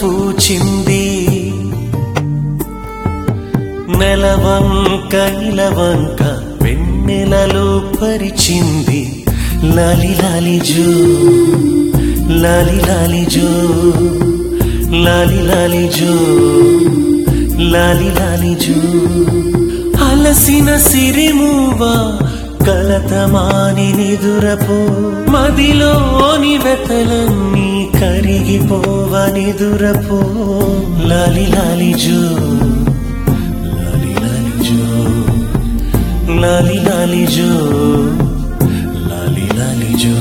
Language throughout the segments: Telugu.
పూచింది నెలవంక నిలవంక వెన్నెలలో పరిచింది లాలి లాలి జో లాలి లాలి జో లాలి లాలి జో లాలి లాలి జో అలసిన సిరిమూవా కలతమాని నిదురపో మదిలోని వెతలన్నీ కరిగిపోవనిదురపో లాలి లాలి జో లాలి లాలి జో లాలి లాలి జో లాలి లాలి జో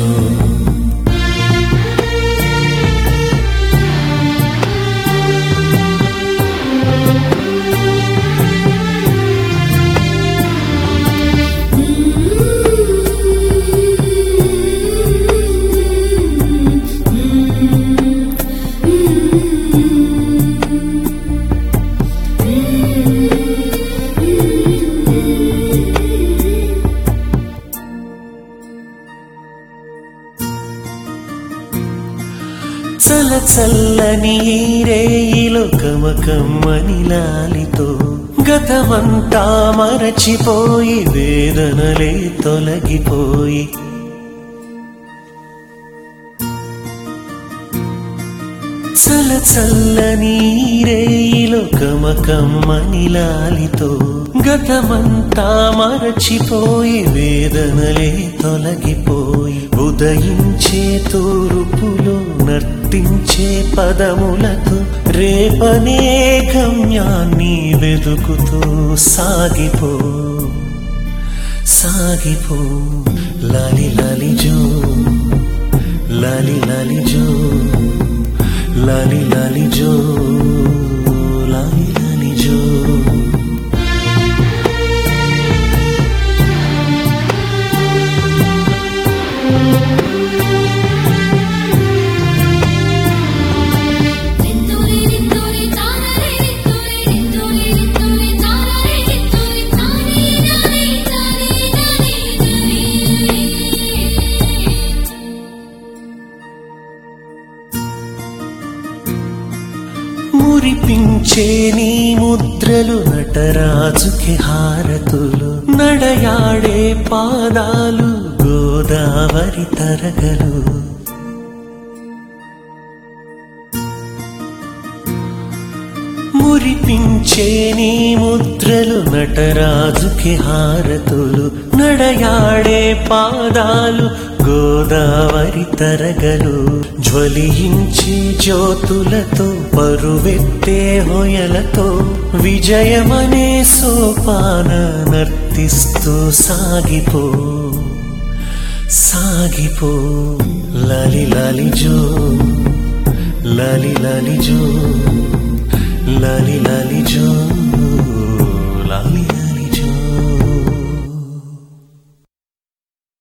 చల చల్లని రేయిలో కమకమ్మని లాలితో గతమంతా మరచిపోయి వేదనలే తొలగిపోయి చల చల్లని రేయిలో కమకమ్మని లాలితో గతమంతా మరచిపోయి వేదనలే తొలగిపోయి ఉదయించే తూర్పులో నర్తించే పదములతో రేపనే గమ్యాన్ని వెతుకుతూ సాగిపో సాగిపో లాలి లాలి జో లాలి లాలి జో లాలి లాలి జో లాలి లాలి జో రింతురి రింతురి తానరే రింతురి రింతురి రింతురి తానరే రింతురి తానీ నానీ తానీ నానీ తానీ మురిపించే నీ ముద్రలు నటరాజుకి హారతులు నడయాడే పాదాలు గోదావరి తరగలు మురిపించే నీ ముద్రలు నటరాజుకి హారతులు నడయాడే పాదాలు గోదావరి తరగలు జ్వలించే జ్యోతులతో పరువెత్తే హొయలతో విజయమనే సోపాన నర్తిస్తూ సాగిపో సాగిపో లాలి లాలి జో లాలి లాలి జో లాలి లాలి జో లాలి లాలి